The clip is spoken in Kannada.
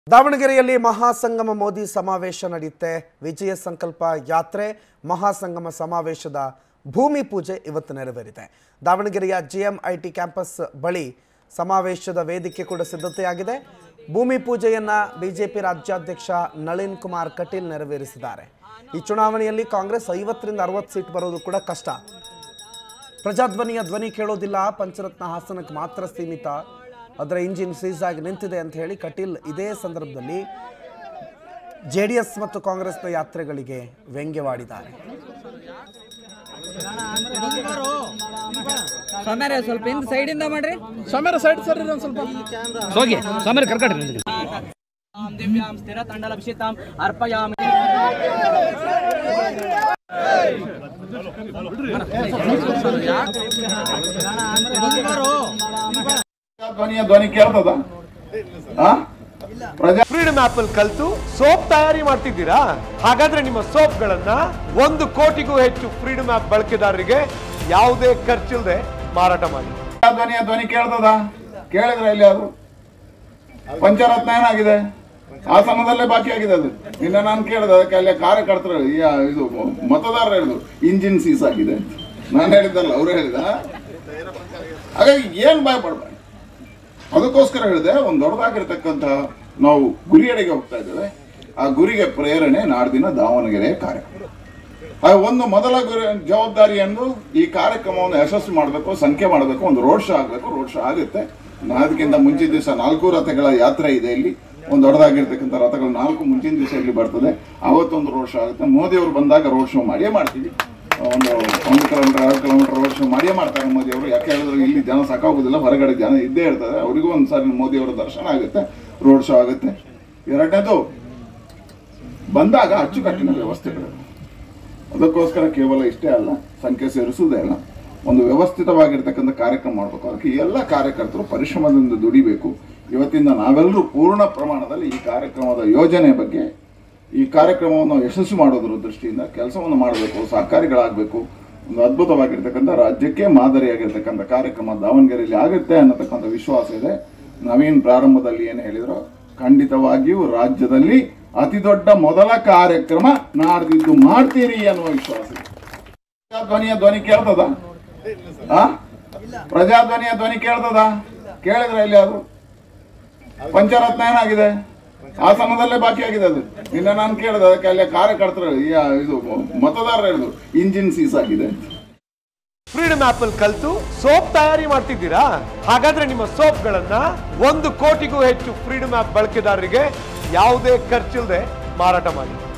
ದಾವಣಗೆರೆಯಲ್ಲಿ ಮಹಾಸಂಗಮ ಮೋದಿ ಸಮಾವೇಶ ನಡೆಯುತ್ತೆ ವಿಜಯ ಸಂಕಲ್ಪ ಯಾತ್ರೆ ಮಹಾಸಂಗಮ ಸಮಾವೇಶದ ಭೂಮಿ ಪೂಜೆ ಇವತ್ತು ನೆರವೇರಿದೆ ದಾವಣಗೆರೆಯ ಜಿಎಂಐಟಿ ಕ್ಯಾಂಪಸ್ ಬಳಿ ಸಮಾವೇಶದ ವೇದಿಕೆ ಕೂಡ ಸಿದ್ಧತೆಯಾಗಿದೆ ಭೂಮಿ ಪೂಜೆಯನ್ನ ಬಿಜೆಪಿ ರಾಜ್ಯಾಧ್ಯಕ್ಷ ನಳಿನ್ ಕುಮಾರ್ ಕಟೀಲ್ ನೆರವೇರಿಸಿದ್ದಾರೆ ಈ ಚುನಾವಣೆಯಲ್ಲಿ ಕಾಂಗ್ರೆಸ್ ಐವತ್ತರಿಂದ ಅರವತ್ತು ಸೀಟ್ ಬರೋದು ಕೂಡ ಕಷ್ಟ ಪ್ರಜಾಧ್ವನಿಯ ಧ್ವನಿ ಕೇಳೋದಿಲ್ಲ ಪಂಚರತ್ನ ಹಾಸನಕ್ಕೆ ಮಾತ್ರ ಸೀಮಿತ ಅದರ ಇಂಜಿನ್ ಸೀಸ್ ಆಗಿ ನಿಂತಿದೆ ಅಂತ ಹೇಳಿ ಕಟೀಲ್ ಇದೇ ಸಂದರ್ಭದಲ್ಲಿ ಜೆ ಡಿ ಎಸ್ ಮತ್ತು ಕಾಂಗ್ರೆಸ್ನ ಯಾತ್ರೆಗಳಿಗೆ ವ್ಯಂಗ್ಯವಾಡಿದ್ದಾರೆ ಸೌಮ್ಯರೇ ಸ್ವಲ್ಪ ಹಿಂದ್ ಸೈಡ್ ಇಂದ ಮಾಡ್ರಿ ಸಮೀರ ಸೈಡ್ ಸರ್ ಒಂದು ಸ್ವಲ್ಪ ಹೋಗಿ ಸಮೀರ್ ಕರ್ಕಟ್ರಿ ದಿವ್ಯಾಂ ಸ್ಥಿರ ತಂಡಲಭಿಷಿತಾಂ ಅರ್ಪಯಾಮಿ ಧ್ವನಿಯ ಧ್ವನಿ ಕೇಳ್ತದ ಆ? ಪ್ರಜಾ ಫ್ರೀಡಮ್ ಆಪ್ ಅಲ್ಲಿ ಕಲ್ತು ಸೋಪ್ ತಯಾರಿ ಮಾಡ್ತಿದ್ದೀರಾ ಹಾಗಾದ್ರೆ ನಿಮ್ಮ ಸೋಪ್ಗಳನ್ನ ಒಂದು ಕೋಟಿಗೂ ಹೆಚ್ಚು ಫ್ರೀಡಮ್ ಆಪ್ ಬಳಕೆದಾರರಿಗೆ ಯಾವುದೇ ಖರ್ಚಿಲ್ಲದೆ ಮಾರಾಟ ಮಾಡಿ ಧ್ವನಿಯ ಧ್ವನಿ ಕೇಳ್ತದ ಕೇಳಿದ್ರೆ ಇಲ್ಲಿ ಅದು ಪಂಚರತ್ನ ಏನಾಗಿದೆ ಹಾಸನದಲ್ಲೇ ಬಾಕಿ ಆಗಿದೆ ಅದು ನಿನ್ನ ನಾನು ಕೇಳಿದೆ ಅದಕ್ಕೆ ಅಲ್ಲಿ ಕಾರ್ಯಕರ್ತರು ಈ ಆ, ಇದು ಮತದಾರರು ಹೇಳಿದ್ರು ಇಂಜಿನ್ ಸೀಸ್ ಆಗಿದೆ ನಾನು ಹೇಳಿದ್ದಲ್ಲ ಅವರು ಹೇಳಿದ ಹಾಗಾಗಿ ಏನ್ ಭಯ ಪಡ್ಬೇಡಿ ಅದಕ್ಕೋಸ್ಕರ ಹೇಳಿದೆ ಒಂದು ದೊಡ್ಡದಾಗಿರ್ತಕ್ಕಂಥ ನಾವು ಗುರಿಯಡೆಗೆ ಹೋಗ್ತಾ ಇದ್ದೇವೆ ಆ ಗುರಿಗೆ ಪ್ರೇರಣೆ ನಾಡ್ದಿನ ದಾವಣಗೆರೆ ಕಾರ್ಯಕ್ರಮ ಆ ಒಂದು ಮೊದಲ ಗುರಿ ಜವಾಬ್ದಾರಿಯನ್ನು ಈ ಕಾರ್ಯಕ್ರಮವನ್ನು ಯಶಸ್ವಿ ಮಾಡಬೇಕು ಸಂಖ್ಯೆ ಮಾಡಬೇಕು ಒಂದು ರೋಡ್ ಶೋ ಆಗಬೇಕು ರೋಡ್ ಶೋ ಆಗುತ್ತೆ ಅದಕ್ಕಿಂತ ಮುಂಚಿನ ದಿವಸ ನಾಲ್ಕು ರಥಗಳ ಯಾತ್ರೆ ಇದೆ ಇಲ್ಲಿ ಒಂದು ದೊಡ್ಡದಾಗಿರ್ತಕ್ಕಂಥ ರಥಗಳು ನಾಲ್ಕು ಮುಂಚಿನ ದಿವಸ ಇಲ್ಲಿ ಬರ್ತದೆ ಅವತ್ತೊಂದು ರೋಡ್ ಶೋ ಆಗುತ್ತೆ ಮೋದಿ ಅವರು ಬಂದಾಗ ರೋಡ್ ಶೋ ಮಾಡಿಯೇ ಮಾಡ್ತೀವಿ ಒಂದು ಒಂದು ಕಿಲೋಮೀಟರ್ ಎರಡು ಕಿಲೋಮೀಟರ್ ರೋಡ್ ಶೋ ಮಾಡಿಯೇ ಮಾಡ್ತಾರೆ ಮೋದಿ ಅವರು ಯಾಕೆ ಹೇಳಿದ್ರೆ ಇಲ್ಲಿ ಜನ ಸಾಕಾಗೋದಿಲ್ಲ ಹೊರಗಡೆ ಜನ ಇದ್ದೇ ಇರ್ತದೆ ಅವರಿಗೂ ಒಂದು ಸಾರಿ ಮೋದಿ ಅವರ ದರ್ಶನ ಆಗುತ್ತೆ ರೋಡ್ ಶೋ ಆಗುತ್ತೆ ಎರಡನೇದು ಬಂದಾಗ ಅಚ್ಚುಕಟ್ಟಿನ ವ್ಯವಸ್ಥೆಗಳು ಅದಕ್ಕೋಸ್ಕರ ಕೇವಲ ಇಷ್ಟೇ ಅಲ್ಲ ಸಂಖ್ಯೆ ಸೇರಿಸುವುದೇ ಅಲ್ಲ ಒಂದು ವ್ಯವಸ್ಥಿತವಾಗಿರ್ತಕ್ಕಂಥ ಕಾರ್ಯಕ್ರಮ ಮಾಡಬೇಕು ಅದಕ್ಕೆ ಎಲ್ಲ ಕಾರ್ಯಕರ್ತರು ಪರಿಶ್ರಮದಿಂದ ದುಡಿಬೇಕು ಇವತ್ತಿಂದ ನಾವೆಲ್ಲರೂ ಪೂರ್ಣ ಪ್ರಮಾಣದಲ್ಲಿ ಈ ಕಾರ್ಯಕ್ರಮದ ಯೋಜನೆ ಬಗ್ಗೆ ಈ ಕಾರ್ಯಕ್ರಮವನ್ನು ಯಶಸ್ವಿ ಮಾಡೋದ್ರ ದೃಷ್ಟಿಯಿಂದ ಕೆಲಸವನ್ನು ಮಾಡಬೇಕು ಸಹಕಾರಿಗಳಾಗಬೇಕು ಒಂದು ಅದ್ಭುತವಾಗಿರ್ತಕ್ಕಂಥ ರಾಜ್ಯಕ್ಕೆ ಮಾದರಿಯಾಗಿರ್ತಕ್ಕಂಥ ಕಾರ್ಯಕ್ರಮ ದಾವಣಗೆರೆಯಲ್ಲಿ ಆಗುತ್ತೆ ಅನ್ನತಕ್ಕಂಥ ವಿಶ್ವಾಸ ಇದೆ ನವೀನ್ ಪ್ರಾರಂಭದಲ್ಲಿ ಏನು ಹೇಳಿದ್ರು ಖಂಡಿತವಾಗಿಯೂ ರಾಜ್ಯದಲ್ಲಿ ಅತಿ ದೊಡ್ಡ ಮೊದಲ ಕಾರ್ಯಕ್ರಮ ನಾಡ್ದಿದ್ದು ಮಾಡ್ತೀರಿ ಅನ್ನುವ ವಿಶ್ವಾಸ ಇದೆ ಪ್ರಜಾಧ್ವನಿಯ ಧ್ವನಿ ಕೇಳ್ತದ ಆ? ಪ್ರಜಾಧ್ವನಿಯ ಧ್ವನಿ ಕೇಳ್ತದ ಕೇಳಿದ್ರೆ ಇಲ್ಲಿ ಅದು ಪಂಚರತ್ನ ಏನಾಗಿದೆ ಹಾಸನದಲ್ಲೇ ಬಾಕಿ ಆಗಿದೆ ಅದು ನಿನ್ನ ನಾನು ಕೇಳಿದೆ ಅದಕ್ಕೆ ಅಲ್ಲಿ ಕಾರ್ಯಕರ್ತರು ಈ ಆ, ಇದು ಮತದಾರರು ಹೇಳಿದ್ರು ಇಂಜಿನ್ ಸೀಸ್ ಆಗಿದೆ ಫ್ರೀಡಮ್ ಆಪ್ ಅಲ್ಲಿ ಕಲ್ತು ಸೋಪ್ ತಯಾರಿ ಮಾಡ್ತಿದ್ದೀರಾ ಹಾಗಾದ್ರೆ ನಿಮ್ಮ ಸೋಪ್ಗಳನ್ನ ಒಂದು ಕೋಟಿಗೂ ಹೆಚ್ಚು ಫ್ರೀಡಮ್ ಆಪ್ ಬಳಕೆದಾರರಿಗೆ ಯಾವುದೇ ಖರ್ಚಿಲ್ಲದೆ ಮಾರಾಟ ಮಾಡಿ